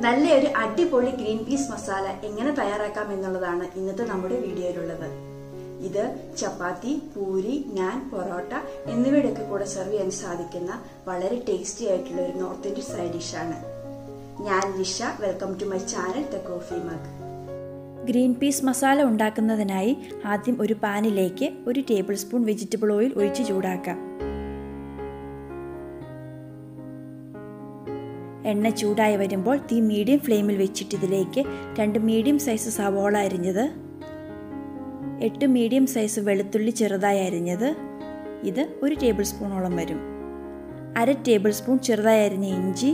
നല്ലൊരു അടിപൊളി green peas masala എങ്ങനെ തയ്യാറാക്കാം എന്നുള്ളതാണ് ഇന്നത്തെ നമ്മുടെ വീഡിയോയിലുള്ളത് ഇത് ചപ്പാത്തി പൂരി നാൻ പൊറോട്ട എന്നിവയുടെയൊക്കെ കൂടെ സെർവ് ചെയ്യാൻ സാധിക്കുന്ന വളരെ ടേസ്റ്റി ആയിട്ടുള്ള ഒരു നോർത്ത് ഇന്ത്യൻ സൈഡ് ഡിഷാണ് ഞാൻ Lisha welcome to my channel the coffee mug green peas masala ഉണ്ടാക്കുന്നതിനായി ആദ്യം ഒരു പാനിലേക്ക് ഒരു ടേബിൾ സ്പൂൺ വെജിറ്റബിൾ ഓയിൽ ഒഴിച്ച് ചൂടാക്കാം എണ്ണ ചൂടായി വരുമ്പോൾ തീ മീഡിയം ഫ്ലെയിമിൽ വെച്ചിട്ട് ഇതിലേക്ക് രണ്ട് മീഡിയം സൈസ് സവോള അരിഞ്ഞത് എട്ട് മീഡിയം സൈസ് വെളുത്തുള്ളി ചെറുതായി അരിഞ്ഞത് ഇത് ഒരു ടേബിൾ സ്പൂണോളം വരും അര ടേബിൾ സ്പൂൺ ചെറുതായി അരിഞ്ഞ ഇഞ്ചി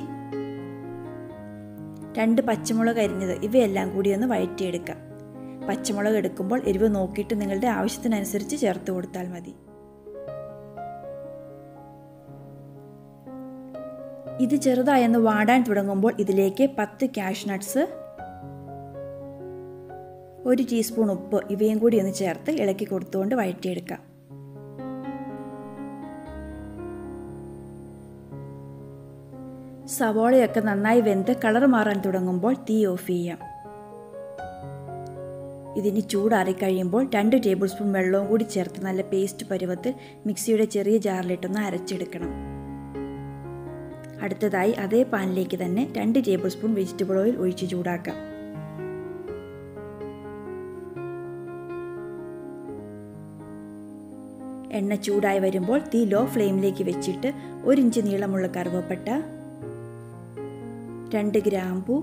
രണ്ട് പച്ചമുളക് അരിഞ്ഞത് ഇവയെല്ലാം കൂടി ഒന്ന് വഴറ്റിയെടുക്കാം പച്ചമുളക് എടുക്കുമ്പോൾ എരിവ് നോക്കിയിട്ട് നിങ്ങളുടെ ആവശ്യത്തിനനുസരിച്ച് ചേർത്ത് കൊടുത്താൽ മതി ഇത് ചെറുതായൊന്ന് വാടാൻ തുടങ്ങുമ്പോൾ ഇതിലേക്ക് പത്ത് ക്യാഷ് നട്ട്സ് ഒരു ടീസ്പൂൺ ഉപ്പ് ഇവയും കൂടി ഒന്ന് ചേർത്ത് ഇളക്കി കൊടുത്തുകൊണ്ട് വഴറ്റിയെടുക്കാം സവോളയൊക്കെ നന്നായി വെന്ത് കളർ മാറാൻ തുടങ്ങുമ്പോൾ തീ ഓഫ് ചെയ്യാം ഇതിന് ചൂടാറിക്കഴിയുമ്പോൾ രണ്ട് ടേബിൾ സ്പൂൺ വെള്ളവും കൂടി ചേർത്ത് നല്ല പേസ്റ്റ് പരുവത്തിൽ മിക്സിയുടെ ചെറിയ ജാറിലിട്ടൊന്ന് അരച്ചെടുക്കണം അടുത്തതായി അതേ പാനിലേക്ക് തന്നെ രണ്ട് ടേബിൾ സ്പൂൺ വെജിറ്റബിൾ ഓയിൽ ഒഴിച്ച് ചൂടാക്കാം എണ്ണ ചൂടായി വരുമ്പോൾ തീ ലോ ഫ്ലെയിമിലേക്ക് വെച്ചിട്ട് ഒരു ഇഞ്ച് നീളമുള്ള കറുവപ്പട്ട രണ്ട് ഗ്രാമ്പു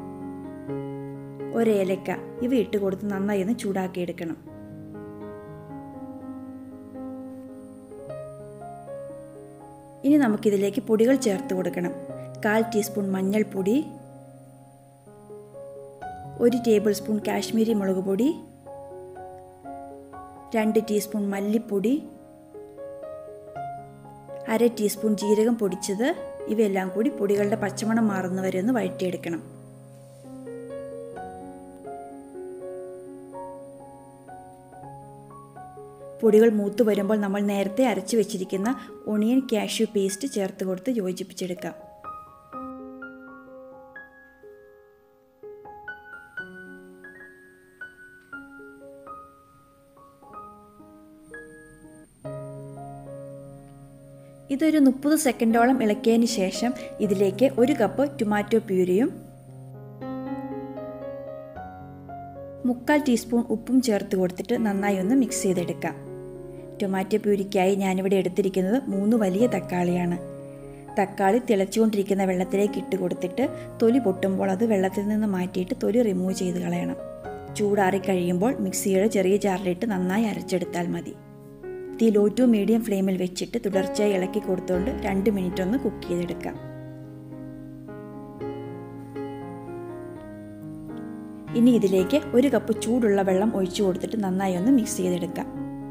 ഒരേലക്ക ഇവ ഇട്ട് കൊടുത്ത് നന്നായി ഒന്ന് ചൂടാക്കി എടുക്കണം ഇനി നമുക്കിതിലേക്ക് പൊടികൾ ചേർത്ത് കൊടുക്കണം കാൽ ടീസ്പൂൺ മഞ്ഞൾപ്പൊടി ഒരു ടേബിൾ സ്പൂൺ കാശ്മീരി മുളക് പൊടി രണ്ട് ടീസ്പൂൺ മല്ലിപ്പൊടി അര ടീസ്പൂൺ ജീരകം പൊടിച്ചത് ഇവയെല്ലാം കൂടി പൊടികളുടെ പച്ചമണം മാറുന്നവരെ ഒന്ന് വഴറ്റിയെടുക്കണം പൊടികൾ മൂത്ത് വരുമ്പോൾ നമ്മൾ നേരത്തെ അരച്ചു വെച്ചിരിക്കുന്ന ഒണിയൻ കാഷ്യൂ പേസ്റ്റ് ചേർത്ത് കൊടുത്ത് യോജിപ്പിച്ചെടുക്കാം ഇതൊരു മുപ്പത് സെക്കൻഡോളം ഇളക്കിയതിന് ശേഷം ഇതിലേക്ക് ഒരു കപ്പ് ടൊമാറ്റോ പ്യൂരിയും മുക്കാൽ ടീസ്പൂൺ ഉപ്പും ചേർത്ത് കൊടുത്തിട്ട് നന്നായി ഒന്ന് മിക്സ് ചെയ്തെടുക്കാം ടൊമാറ്റോ പ്യൂരിക്കായി ഞാനിവിടെ എടുത്തിരിക്കുന്നത് മൂന്ന് വലിയ തക്കാളിയാണ് തക്കാളി തിളച്ചുകൊണ്ടിരിക്കുന്ന വെള്ളത്തിലേക്ക് ഇട്ട് കൊടുത്തിട്ട് തൊലി പൊട്ടുമ്പോൾ അത് വെള്ളത്തിൽ നിന്ന് മാറ്റിയിട്ട് തൊലി റിമൂവ് ചെയ്ത് കളയണം ചൂടാറി കഴിയുമ്പോൾ മിക്സിയുടെ ചെറിയ ജാറിലിട്ട് നന്നായി അരച്ചെടുത്താൽ മതി തീ ലോ ടു മീഡിയം ഫ്ലെയിമിൽ വെച്ചിട്ട് തുടർച്ചയായി ഇളക്കി കൊടുത്തുകൊണ്ട് രണ്ട് മിനിറ്റ് ഒന്ന് കുക്ക് ചെയ്തെടുക്കാം ഇനി ഇതിലേക്ക് ഒരു കപ്പ് ചൂടുള്ള വെള്ളം ഒഴിച്ചു കൊടുത്തിട്ട് നന്നായി ഒന്ന് മിക്സ് ചെയ്തെടുക്കാം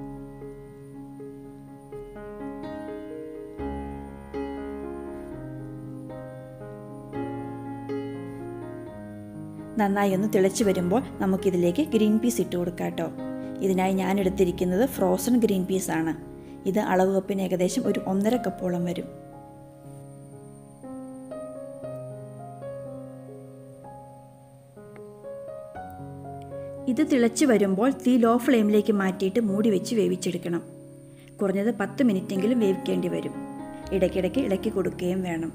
നന്നായി ഒന്ന് തിളച്ച് വരുമ്പോൾ നമുക്കിതിലേക്ക് ഗ്രീൻ പീസ് ഇട്ട് കൊടുക്കാം കേട്ടോ ഇതിനായി ഞാൻ എടുത്തിരിക്കുന്നത് ഫ്രോസൺ ഗ്രീൻ പീസ് ആണ് ഇത് അളവ് കപ്പിന് ഏകദേശം ഒരു ഒന്നര കപ്പോളം വരും ഇത് തിളച്ച് വരുമ്പോൾ തീ ലോ ഫ്ലെയിമിലേക്ക് മാറ്റിയിട്ട് മൂടി വെച്ച് വേവിച്ചെടുക്കണം കുറഞ്ഞത് പത്ത് മിനിറ്റെങ്കിലും വേവിക്കേണ്ടി വരും ഇടയ്ക്കിടയ്ക്ക് ഇളക്കി കൊടുക്കുകയും വേണം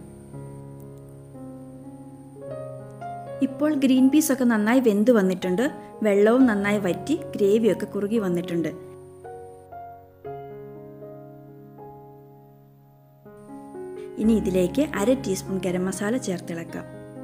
ഇപ്പോൾ ഗ്രീൻ പീസ് ഒക്കെ നന്നായി വെന്ത് വന്നിട്ടുണ്ട് വെള്ളവും നന്നായി വറ്റി ഗ്രേവിയൊക്കെ കുറുകി വന്നിട്ടുണ്ട് ഇനി ഇതിലേക്ക് അര ടീസ്പൂൺ ഗരം മസാല ചേർത്തിളക്കാം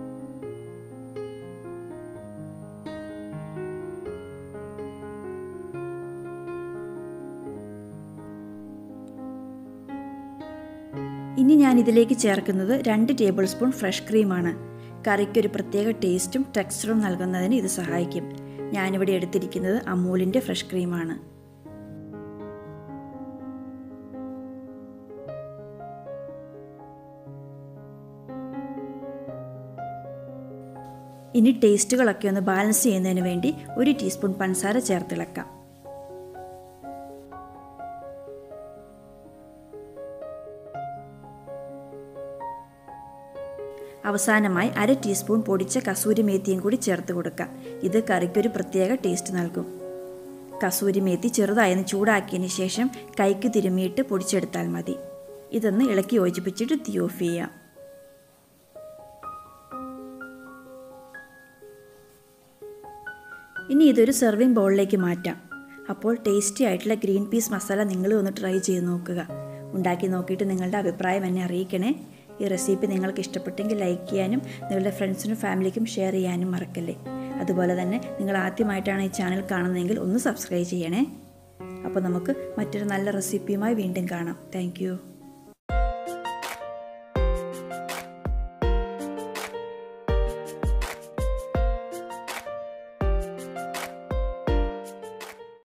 ഇനി ഞാൻ ഇതിലേക്ക് ചേർക്കുന്നത് രണ്ട് ടേബിൾ സ്പൂൺ ഫ്രഷ് ക്രീമാണ് കറിക്ക് ഒരു പ്രത്യേക ടേസ്റ്റും ടെക്സ്ചറും നൽകുന്നതിന് ഇത് സഹായിക്കും ഞാനിവിടെ എടുത്തിരിക്കുന്നത് അമൂലിൻ്റെ ഫ്രഷ് ക്രീമാണ് ഇനി ടേസ്റ്റുകളൊക്കെ ഒന്ന് ബാലൻസ് ചെയ്യുന്നതിന് വേണ്ടി ഒരു ടീസ്പൂൺ പഞ്ചസാര ചേർത്തിളക്കാം അവസാനമായി അര ടീസ്പൂൺ പൊടിച്ച കസൂരി മേത്തിയും കൂടി ചേർത്ത് കൊടുക്കാം ഇത് കറിക്കൊരു പ്രത്യേക ടേസ്റ്റ് നൽകും കസൂരി മേത്തി ചെറുതായൊന്ന് ചൂടാക്കിയതിന് ശേഷം കൈക്ക് തിരുമ്മിയിട്ട് പൊടിച്ചെടുത്താൽ മതി ഇതൊന്ന് ഇളക്കി യോജിപ്പിച്ചിട്ട് തീ ഓഫ് ചെയ്യാം ഇനി ഇതൊരു സെർവിങ് ബൗളിലേക്ക് മാറ്റാം അപ്പോൾ ടേസ്റ്റി ആയിട്ടുള്ള ഗ്രീൻ പീസ് മസാല നിങ്ങൾ ഒന്ന് ട്രൈ ചെയ്ത് നോക്കുക ഉണ്ടാക്കി നോക്കിയിട്ട് നിങ്ങളുടെ അഭിപ്രായം എന്നെ അറിയിക്കണേ ഈ റെസിപ്പി നിങ്ങൾക്ക് ഇഷ്ടപ്പെട്ടെങ്കിൽ ലൈക്ക് ചെയ്യാനും നിങ്ങളുടെ ഫ്രണ്ട്സിനും ഫാമിലിക്കും ഷെയർ ചെയ്യാനും മറക്കല്ലേ അതുപോലെ തന്നെ നിങ്ങൾ ആദ്യമായിട്ടാണ് ഈ ചാനൽ കാണുന്നതെങ്കിൽ ഒന്ന് സബ്സ്ക്രൈബ് ചെയ്യണേ അപ്പോൾ നമുക്ക് മറ്റൊരു നല്ല റെസിപ്പിയുമായി വീണ്ടും കാണാം താങ്ക്